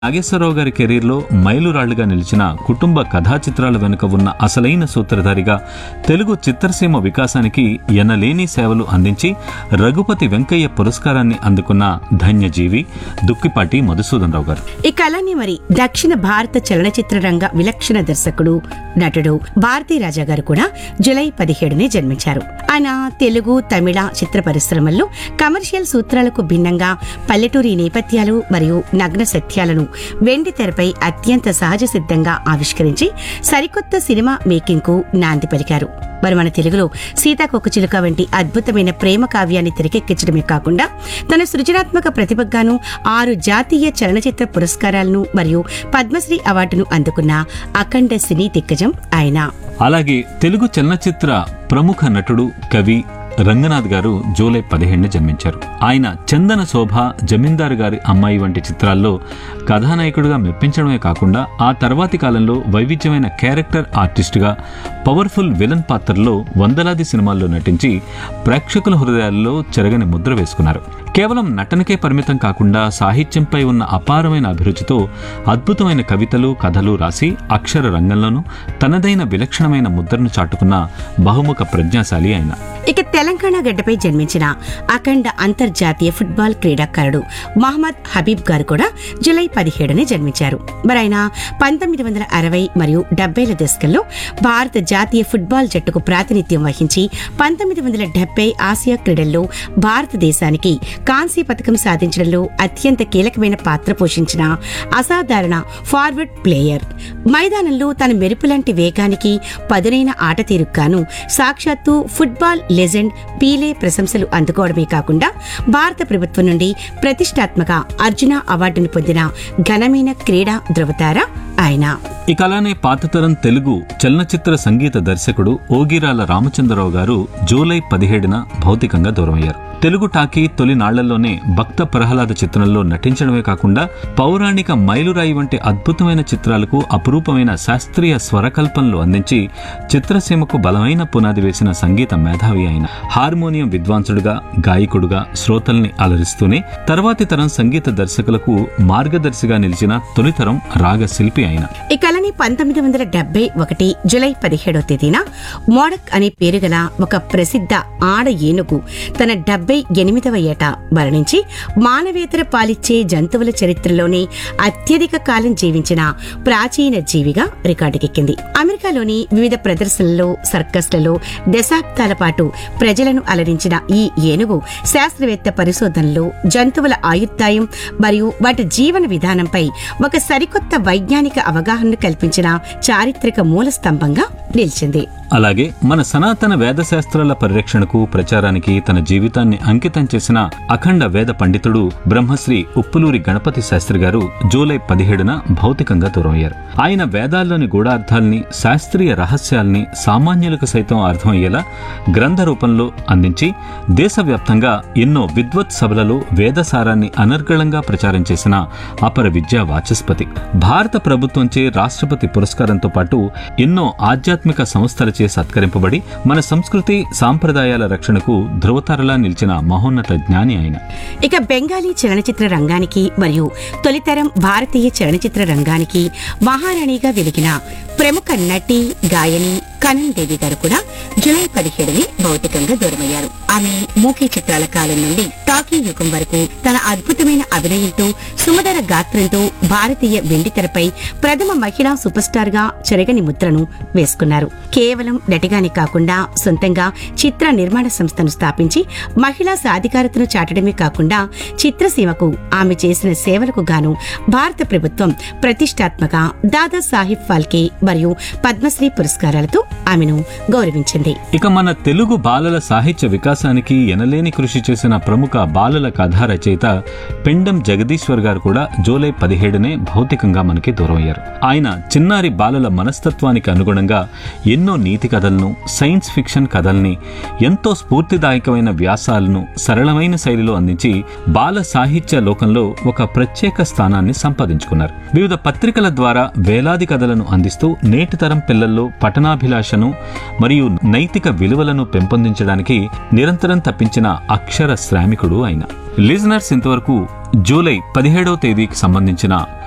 నాగేశ్వరరావు గారి కెరీర్లో మైలురాళ్లుగా నిలిచిన కుటుంబ కథా చిత్రాల వెనుక ఉన్న అసలైన సూత్రధారిగా తెలుగు చిత్రసీమ వికాసానికి ఎనలేని సేవలు అందించి రఘుపతి వెంకయ్య పురస్కారాన్ని అందుకున్న ధన్యజీవి దుక్కిపాటి మధుసూదన్ రావు గారు ఈ కళని మరి దక్షిణ భారత చలనచిత్ర రంగ విలక్షణ దర్శకుడు నటుడు భారతీ రాజా గారు కూడా జులై పదిహేడునే జన్మించారు ఆయన తెలుగు తమిళ చిత్ర పరిశ్రమల్లో కమర్షియల్ సూత్రాలకు భిన్నంగా పల్లెటూరి నేపథ్యాలు మరియు నగ్న సత్యాలను వెండి తెరపై అత్యంత సహజ సిద్ధంగా ఆవిష్కరించి సరికొత్త సినిమా మేకింగ్ కు నాంది పలికారు మరి మన తెలుగులో సీతాకొకచిలుక వంటి అద్భుతమైన ప్రేమ కావ్యాన్ని తెరకెక్కించడమే కాకుండా తన సృజనాత్మక ప్రతిభగాను ఆరు జాతీయ చలనచిత్ర పురస్కారాలను మరియు పద్మశ్రీ అవార్డును అందుకున్న అఖండ సినీ దిగ్గజం ఆయన అలాగే తెలుగు చలనచిత్ర ప్రముఖ నటుడు కవి రంగనాథ్ గారు జూలై పదిహేడున జన్మించారు ఆయన చందన శోభ జమీందారు గారి అమ్మాయి వంటి చిత్రాల్లో కథానాయకుడిగా మెప్పించడమే కాకుండా ఆ తర్వాతి కాలంలో వైవిధ్యమైన క్యారెక్టర్ ఆర్టిస్టుగా పవర్ఫుల్ విలన్ పాత్రల్లో వందలాది సినిమాల్లో నటించి ప్రేక్షకుల హృదయాల్లో చెరగని ముద్ర వేసుకున్నారు కేవలం నటనకే పరిమితం కాకుండా సాహిత్యంపై ఉన్న అపారమైన అభిరుచితో అద్భుతమైన కవితలు కథలు రాసి అక్షర రంగంలోనూ తనదైన విలక్షణమైన ముద్రను చాటుకున్న బహుముఖ ప్రజ్ఞాశాలి ఆయన ఇక తెలంగాణ గడ్డపై జన్మించిన అఖండ అంతర్జాతీయ ఫుట్బాల్ క్రీడాకారుడు మహమ్మద్ హబీబ్ గారు కూడా జూలై పదిహేడునే జన్మించారు మరి ఆయన పంతొమ్మిది వందల అరవై మరియు డెబ్బైల దశకంలో భారత జాతీయ ఫుట్బాల్ జట్టుకు ప్రాతినిధ్యం వహించి పంతొమ్మిది వందల డెబ్బై ఆసియా క్రీడల్లో భారతదేశానికి కాంస్య పథకం సాధించడంలో అత్యంత కీలకమైన పాత్ర పోషించిన అసాధారణ ఫార్వర్డ్ ప్లేయర్ మైదానంలో తన మెరుపులాంటి వేగానికి పదునైన ఆట తీరుగాను సాక్షాత్తు ఫుట్బాల్ లెజెండ్ పీలే ప్రశంసలు అందుకోవడమే కాకుండా భారత ప్రభుత్వం నుండి ప్రతిష్టాత్మక అర్జున అవార్డును పొందిన ఘనమైన క్రీడా ధృవతార ఆయన ఇక అలానే పాతతరం తెలుగు చలనచిత్ర సంగీత దర్శకుడు ఓగిరాల రామచంద్రరావు గారు జూలై పదిహేడున భౌతికంగా దూరమయ్యారు తెలుగు టాకీ తొలి నాళ్లలోనే భక్త ప్రహ్లాద చిత్రంలో నటించడమే కాకుండా పౌరాణిక మైలురాయి వంటి అద్భుతమైన చిత్రాలకు అపురూపమైన శాస్త్రీయ స్వరకల్పనలు అందించి చిత్రసీమకు బలమైన పునాది వేసిన సంగీత మేధావి అయిన హార్మోనియం విద్వాంసుడుగా గాయకుడుగా శ్రోతల్ని అలరిస్తూనే తర్వాతి తరం సంగీత దర్శకులకు మార్గదర్శిగా నిలిచిన తొలితరం రాగ శిల్పి అయిన ఈ కళని పంతొమ్మిది వందల డెబ్బై ఒకటి జులై పదిహేడో తేదీన మోడక్ అనే పేరు గల ఒక ప్రసిద్ధ ఆడ ఏనుగు తన డెబ్బై ఎనిమిదవ ఏట మరణించి మానవేతర పాలిచ్చే జంతువుల చరిత్రలోనే అత్యధిక కాలం జీవించిన ప్రాచీన జీవిగా రికార్డుకెక్కింది అమెరికాలోని వివిధ ప్రదర్శనలలో సర్కస్లలో దశాబ్దాల పాటు ప్రజలను అలరించిన ఈ ఏనుగు శాస్త్రవేత్త పరిశోధనలో జంతువుల ఆయుర్దాయం మరియు వాటి జీవన విధానంపై ఒక సరికొత్త వైజ్ఞానిక అవగాహనను కల్పించిన చారిత్రక మూల స్తంభంగా నిలిచింది అలాగే మన సనాతన వేద శాస్త్రాల పరిరక్షణకు ప్రచారానికి తన జీవితాన్ని అంకితం చేసిన అఖండ వేద పండితుడు బ్రహ్మశ్రీ ఉప్పులూరి గణపతి శాస్త్రి గారు జూలై పదిహేడున భౌతికంగా దూరమయ్యారు ఆయన వేదాల్లోని గూఢార్థాల్ని శాస్త్రీయ రహస్యాల్ని సామాన్యులకు సైతం అర్థమయ్యేలా గ్రంథ రూపంలో అందించి దేశవ్యాప్తంగా ఎన్నో విద్వత్ సభలలో వేదసారాన్ని అనర్గళంగా ప్రచారం చేసిన అపర విద్యా వాచస్పతి భారత ప్రభుత్వంచే రాష్ట్రపతి పురస్కారంతో పాటు ఎన్నో ఆధ్యాత్మిక సంస్థలచే సత్కరింపబడి మన సంస్కృతి సాంప్రదాయాల రక్షణకు ధృవతారలా నిలిచిన మహోన్నత జ్ఞాని ఆయన ఇక బెంగాలీ చలనచిత్ర రంగానికి మరియు తొలితరం భారతీయ చలనచిత్ర రంగానికి మహారాణిగా వెలిగిన ప్రముఖ నటి గాయని కనన్ దేవి గారు కూడా జూలై పదిహేడుని భౌతికంగా దూరమయ్యారు ఆమె మూకీ చిత్రాల కాలం నుండి టాకీ యుగం వరకు తన అద్భుతమైన అభినయంతో సుమధుర గాత్రంతో భారతీయ వెండితెరపై ప్రథమ మహిళా సూపర్ స్టార్ గా చెరగని ముద్రను వేసుకున్నారు కేవలం నటిగానే కాకుండా సొంతంగా చిత్ర నిర్మాణ సంస్థను స్థాపించి మహిళా సాధికారతను చాటడమే కాకుండా చిత్రసీమకు ఆమె చేసిన సేవలకు గాను భారత ప్రభుత్వం ప్రతిష్టాత్మక దాదా సాహిబ్ ఫాల్కే మరియు పద్మశ్రీ పురస్కారాలతో ఆమెను గౌరవించింది ఇక మన తెలుగు బాలల సాహిత్య వికాసానికి ఎనలేని కృషి చేసిన ప్రముఖ బాలల కథా రచయిత పెండం జగదీశ్వర్ గారు కూడా జూలై పదిహేడునే భౌతికంగా మనకి దూరమయ్యారు ఆయన చిన్నారి బాలల మనస్తత్వానికి అనుగుణంగా ఎన్నో నీతి కథలను సైన్స్ ఫిక్షన్ కథల్ని ఎంతో స్ఫూర్తిదాయకమైన వ్యాసాలను సరళమైన శైలిలో అందించి బాల సాహిత్య లోకంలో ఒక ప్రత్యేక స్థానాన్ని సంపాదించుకున్నారు వివిధ పత్రికల ద్వారా వేలాది కథలను అందిస్తూ నేటి తరం పిల్లల్లో పఠనాభిలాషను మరియు నైతిక విలువలను పెంపొందించడానికి నిరంతరం తప్పించిన అక్షర శ్రామికుడు ఆయన లిజనర్స్ ఇంతవరకు జూలై పదిహేడవ తేదీకి సంబంధించిన